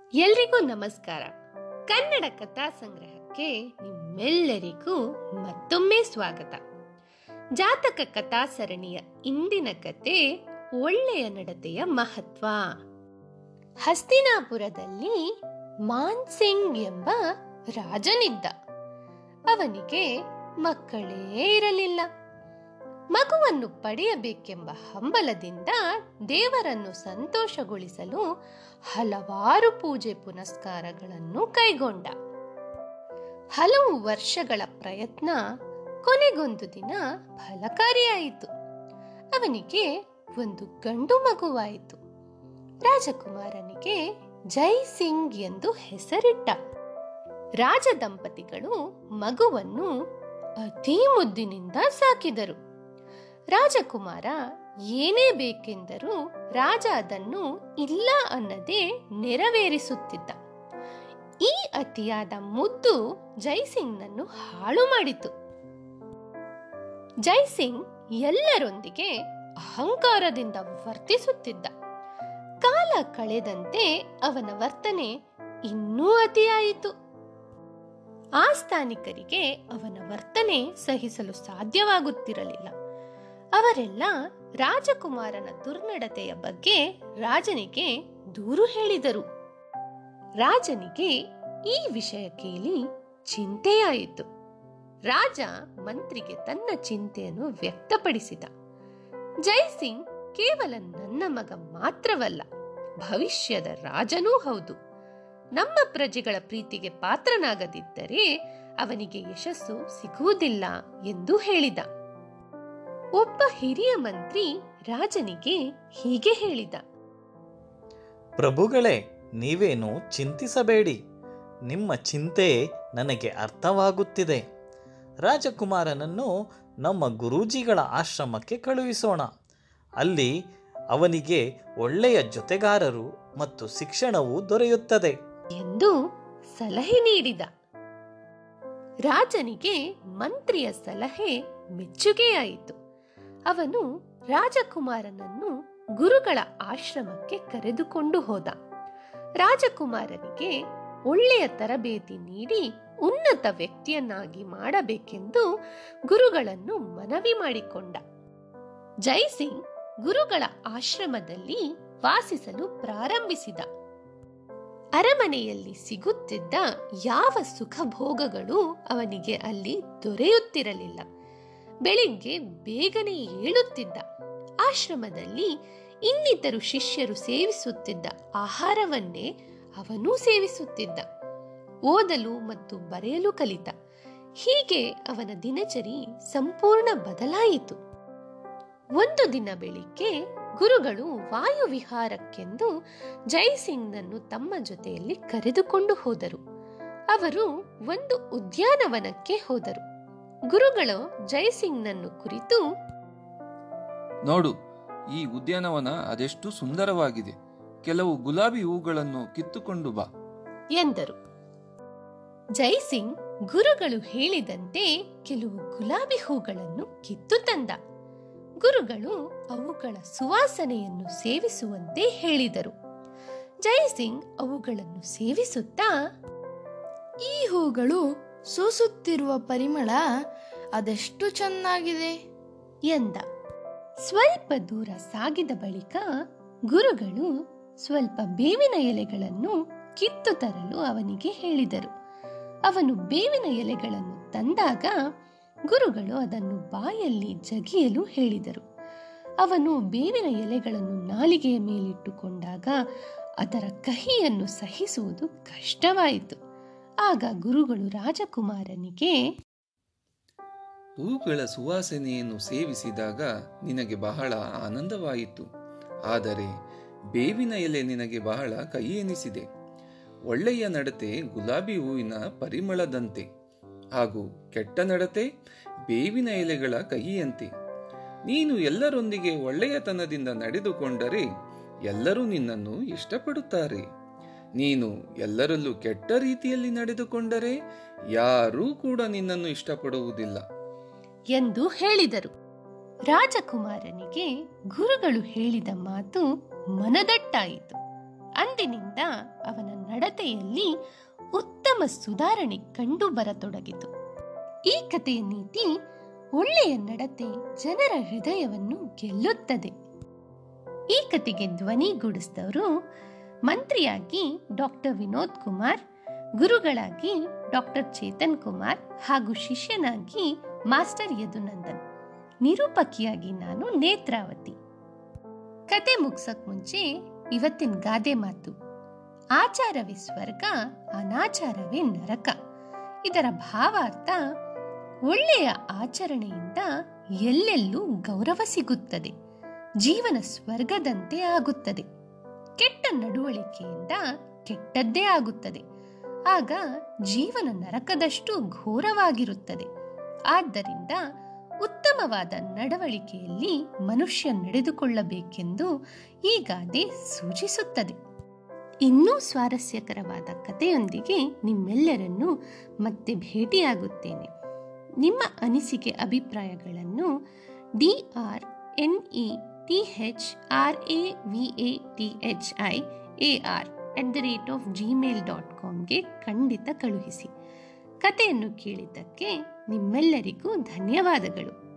ಎಲ್ರಿಗೂ ನಮಸ್ಕಾರ ಕನ್ನಡ ಕಥಾ ಸಂಗ್ರಹಕ್ಕೆ ನಿಮ್ಮೆಲ್ಲರಿಗೂ ಮತ್ತೊಮ್ಮೆ ಸ್ವಾಗತ ಜಾತಕ ಕಥಾ ಸರಣಿಯ ಇಂದಿನ ಕತೆ ಒಳ್ಳೆಯ ನಡತೆಯ ಮಹತ್ವ ಹಸ್ತಿನಾಪುರದಲ್ಲಿ ಮಾನ್ಸಿಂಗ್ ಎಂಬ ರಾಜನಿದ್ದ ಅವನಿಗೆ ಮಕ್ಕಳೇ ಇರಲಿಲ್ಲ ಮಗುವನ್ನು ಪಡೆಯಬೇಕೆಂಬ ಹಂಬಲದಿಂದ ದೇವರನ್ನು ಸಂತೋಷಗೊಳಿಸಲು ಹಲವಾರು ಪೂಜೆ ಪುನಸ್ಕಾರಗಳನ್ನು ಕೈಗೊಂಡ ಹಲವು ವರ್ಷಗಳ ಪ್ರಯತ್ನ ಕೊನೆಗೊಂದು ದಿನ ಫಲಕಾರಿಯಾಯಿತು ಅವನಿಗೆ ಒಂದು ಗಂಡು ಮಗುವಾಯಿತು ರಾಜಕುಮಾರನಿಗೆ ಜೈ ಸಿಂಗ್ ಎಂದು ಹೆಸರಿಟ್ಟ ರಾಜ ದಂಪತಿಗಳು ಮಗುವನ್ನು ಅತಿ ಮುದ್ದಿನಿಂದ ಸಾಕಿದರು ರಾಜಕುಮಾರ ಏನೇ ಬೇಕೆಂದರೂ ರಾಜ ಅದನ್ನು ಇಲ್ಲ ಅನ್ನದೆ ನೆರವೇರಿಸುತ್ತಿದ್ದ ಈ ಅತಿಯಾದ ಮುದ್ದು ಜೈಸಿಂಗ್ನನ್ನು ಹಾಳು ಮಾಡಿತು ಜೈಸಿಂಗ್ ಎಲ್ಲರೊಂದಿಗೆ ಅಹಂಕಾರದಿಂದ ವರ್ತಿಸುತ್ತಿದ್ದ ಕಾಲ ಕಳೆದಂತೆ ಅವನ ವರ್ತನೆ ಇನ್ನೂ ಅತಿಯಾಯಿತು ಆಸ್ಥಾನಿಕರಿಗೆ ಅವನ ವರ್ತನೆ ಸಹಿಸಲು ಸಾಧ್ಯವಾಗುತ್ತಿರಲಿಲ್ಲ ಅವರೆಲ್ಲ ರಾಜಕುಮಾರನ ದುರ್ನಡತೆಯ ಬಗ್ಗೆ ರಾಜನಿಗೆ ದೂರು ಹೇಳಿದರು ರಾಜನಿಗೆ ಈ ವಿಷಯ ಕೇಳಿ ಚಿಂತೆಯಾಯಿತು ರಾಜ ಮಂತ್ರಿಗೆ ತನ್ನ ಚಿಂತೆಯನ್ನು ವ್ಯಕ್ತಪಡಿಸಿದ ಜೈಸಿಂಗ್ ಕೇವಲ ನನ್ನ ಮಗ ಮಾತ್ರವಲ್ಲ ಭವಿಷ್ಯದ ರಾಜನೂ ಹೌದು ನಮ್ಮ ಪ್ರಜೆಗಳ ಪ್ರೀತಿಗೆ ಪಾತ್ರನಾಗದಿದ್ದರೆ ಅವನಿಗೆ ಯಶಸ್ಸು ಸಿಗುವುದಿಲ್ಲ ಎಂದು ಹೇಳಿದ ಒಬ್ಬ ಹಿರಿಯ ಮಂತ್ರಿ ರಾಜನಿಗೆ ಹೀಗೆ ಹೇಳಿದ ಪ್ರಭುಗಳೇ ನೀವೇನು ಚಿಂತಿಸಬೇಡಿ ನಿಮ್ಮ ಚಿಂತೆ ನನಗೆ ಅರ್ಥವಾಗುತ್ತಿದೆ ರಾಜಕುಮಾರನನ್ನು ನಮ್ಮ ಗುರೂಜಿಗಳ ಆಶ್ರಮಕ್ಕೆ ಕಳುಹಿಸೋಣ ಅಲ್ಲಿ ಅವನಿಗೆ ಒಳ್ಳೆಯ ಜೊತೆಗಾರರು ಮತ್ತು ಶಿಕ್ಷಣವೂ ದೊರೆಯುತ್ತದೆ ಎಂದು ಸಲಹೆ ನೀಡಿದ ರಾಜನಿಗೆ ಮಂತ್ರಿಯ ಸಲಹೆ ಮೆಚ್ಚುಗೆಯಾಯಿತು ಅವನು ರಾಜಕುಮಾರನನ್ನು ಗುರುಗಳ ಆಶ್ರಮಕ್ಕೆ ಕರೆದುಕೊಂಡು ಹೋದ ರಾಜಕುಮಾರನಿಗೆ ಒಳ್ಳೆಯ ತರಬೇತಿ ನೀಡಿ ಉನ್ನತ ವ್ಯಕ್ತಿಯನ್ನಾಗಿ ಮಾಡಬೇಕೆಂದು ಗುರುಗಳನ್ನು ಮನವಿ ಮಾಡಿಕೊಂಡ ಜೈಸಿಂಗ್ ಗುರುಗಳ ಆಶ್ರಮದಲ್ಲಿ ವಾಸಿಸಲು ಪ್ರಾರಂಭಿಸಿದ ಅರಮನೆಯಲ್ಲಿ ಸಿಗುತ್ತಿದ್ದ ಯಾವ ಸುಖ ಭೋಗಗಳು ಅವನಿಗೆ ಅಲ್ಲಿ ದೊರೆಯುತ್ತಿರಲಿಲ್ಲ ಬೆಳಿಗ್ಗೆ ಬೇಗನೆ ಏಳುತ್ತಿದ್ದ ಆಶ್ರಮದಲ್ಲಿ ಇನ್ನಿತರು ಶಿಷ್ಯರು ಸೇವಿಸುತ್ತಿದ್ದ ಆಹಾರವನ್ನೇ ಅವನೂ ಸೇವಿಸುತ್ತಿದ್ದ ಓದಲು ಮತ್ತು ಬರೆಯಲು ಕಲಿತ ಹೀಗೆ ಅವನ ದಿನಚರಿ ಸಂಪೂರ್ಣ ಬದಲಾಯಿತು ಒಂದು ದಿನ ಬೆಳಿಗ್ಗೆ ಗುರುಗಳು ವಾಯುವಿಹಾರಕ್ಕೆಂದು ಜೈಸಿಂಗ್ನನ್ನು ತಮ್ಮ ಜೊತೆಯಲ್ಲಿ ಕರೆದುಕೊಂಡು ಹೋದರು ಅವರು ಒಂದು ಉದ್ಯಾನವನಕ್ಕೆ ಹೋದರು ಗುರುಗಳು ಜೈಸಿಂಗ್ನನ್ನು ಕುರಿತು ನೋಡು ಈ ಉದ್ಯಾನವನ ಅದೆಷ್ಟು ಸುಂದರವಾಗಿದೆ ಕೆಲವು ಗುಲಾಬಿ ಹೂಗಳನ್ನು ಕಿತ್ತುಕೊಂಡು ಬಾ ಎಂದರು ಜೈಸಿಂಗ್ ಗುರುಗಳು ಹೇಳಿದಂತೆ ಕೆಲವು ಗುಲಾಬಿ ಹೂಗಳನ್ನು ಕಿತ್ತು ತಂದ ಗುರುಗಳು ಅವುಗಳ ಸುವಾಸನೆಯನ್ನು ಸೇವಿಸುವಂತೆ ಹೇಳಿದರು ಜೈಸಿಂಗ್ ಅವುಗಳನ್ನು ಸೇವಿಸುತ್ತಾ ಈ ಹೂಗಳು ಸೂಸುತ್ತಿರುವ ಪರಿಮಳ ಅದೆಷ್ಟು ಚೆನ್ನಾಗಿದೆ ಎಂದ ಸ್ವಲ್ಪ ದೂರ ಸಾಗಿದ ಬಳಿಕ ಗುರುಗಳು ಸ್ವಲ್ಪ ಬೇವಿನ ಎಲೆಗಳನ್ನು ಕಿತ್ತು ತರಲು ಅವನಿಗೆ ಹೇಳಿದರು ಅವನು ಬೇವಿನ ಎಲೆಗಳನ್ನು ತಂದಾಗ ಗುರುಗಳು ಅದನ್ನು ಬಾಯಲ್ಲಿ ಜಗಿಯಲು ಹೇಳಿದರು ಅವನು ಬೇವಿನ ಎಲೆಗಳನ್ನು ನಾಲಿಗೆಯ ಮೇಲಿಟ್ಟುಕೊಂಡಾಗ ಅದರ ಕಹಿಯನ್ನು ಸಹಿಸುವುದು ಕಷ್ಟವಾಯಿತು ಆಗ ಗುರುಗಳು ರಾಜಕುಮಾರನಿಗೆ ಹೂಗಳ ಸುವಾಸನೆಯನ್ನು ಸೇವಿಸಿದಾಗ ನಿನಗೆ ಬಹಳ ಆನಂದವಾಯಿತು ಆದರೆ ಬೇವಿನ ಎಲೆ ನಿನಗೆ ಬಹಳ ಕಹಿ ಎನಿಸಿದೆ ಒಳ್ಳೆಯ ನಡತೆ ಗುಲಾಬಿ ಹೂವಿನ ಪರಿಮಳದಂತೆ ಹಾಗೂ ಕೆಟ್ಟ ನಡತೆ ಬೇವಿನ ಎಲೆಗಳ ಕಹಿಯಂತೆ ನೀನು ಎಲ್ಲರೊಂದಿಗೆ ಒಳ್ಳೆಯತನದಿಂದ ನಡೆದುಕೊಂಡರೆ ಎಲ್ಲರೂ ನಿನ್ನನ್ನು ಇಷ್ಟಪಡುತ್ತಾರೆ ನೀನು ಎಲ್ಲರಲ್ಲೂ ಕೆಟ್ಟ ರೀತಿಯಲ್ಲಿ ನಡೆದುಕೊಂಡರೆ ಯಾರೂ ಕೂಡ ನಿನ್ನನ್ನು ಇಷ್ಟಪಡುವುದಿಲ್ಲ ಎಂದು ಹೇಳಿದರು ರಾಜಕುಮಾರನಿಗೆ ಗುರುಗಳು ಹೇಳಿದ ಮಾತು ಮನದಟ್ಟಾಯಿತು ಅಂದಿನಿಂದ ಅವನ ನಡತೆಯಲ್ಲಿ ಉತ್ತಮ ಸುಧಾರಣೆ ಕಂಡು ಬರತೊಡಗಿತು ಈ ಕಥೆಯ ನೀತಿ ಒಳ್ಳೆಯ ನಡತೆ ಜನರ ಹೃದಯವನ್ನು ಗೆಲ್ಲುತ್ತದೆ ಈ ಕತೆಗೆ ಧ್ವನಿಗೂಡಿಸಿದವರು ಮಂತ್ರಿಯಾಗಿ ಡಾಕ್ಟರ್ ವಿನೋದ್ ಕುಮಾರ್ ಗುರುಗಳಾಗಿ ಡಾಕ್ಟರ್ ಚೇತನ್ ಕುಮಾರ್ ಹಾಗೂ ಶಿಷ್ಯನಾಗಿ ಮಾಸ್ಟರ್ ಯದುನಂದನ್ ನಿರೂಪಕಿಯಾಗಿ ನಾನು ನೇತ್ರಾವತಿ ಕತೆ ಮುಗ್ಸಕ್ ಮುಂಚೆ ಇವತ್ತಿನ ಗಾದೆ ಮಾತು ಆಚಾರವೇ ಸ್ವರ್ಗ ಅನಾಚಾರವೇ ನರಕ ಇದರ ಭಾವಾರ್ಥ ಒಳ್ಳೆಯ ಆಚರಣೆಯಿಂದ ಎಲ್ಲೆಲ್ಲೂ ಗೌರವ ಸಿಗುತ್ತದೆ ಜೀವನ ಸ್ವರ್ಗದಂತೆ ಆಗುತ್ತದೆ ಕೆಟ್ಟ ನಡವಳಿಕೆಯಿಂದ ಕೆಟ್ಟದ್ದೇ ಆಗುತ್ತದೆ ಆಗ ಜೀವನ ನರಕದಷ್ಟು ಘೋರವಾಗಿರುತ್ತದೆ ಆದ್ದರಿಂದ ಉತ್ತಮವಾದ ನಡವಳಿಕೆಯಲ್ಲಿ ಮನುಷ್ಯ ನಡೆದುಕೊಳ್ಳಬೇಕೆಂದು ಈ ಗಾದೆ ಸೂಚಿಸುತ್ತದೆ ಇನ್ನೂ ಸ್ವಾರಸ್ಯಕರವಾದ ಕಥೆಯೊಂದಿಗೆ ನಿಮ್ಮೆಲ್ಲರನ್ನು ಮತ್ತೆ ಭೇಟಿಯಾಗುತ್ತೇನೆ ನಿಮ್ಮ ಅನಿಸಿಕೆ ಅಭಿಪ್ರಾಯಗಳನ್ನು D R N E T H R A V A T H I A R at the rate of Gmail dot ಕಾಮ್ಗೆ ಖಂಡಿತ ಕಳುಹಿಸಿ ಕಥೆಯನ್ನು ಕೇಳಿದ್ದಕ್ಕೆ ನಿಮ್ಮೆಲ್ಲರಿಗೂ ಧನ್ಯವಾದಗಳು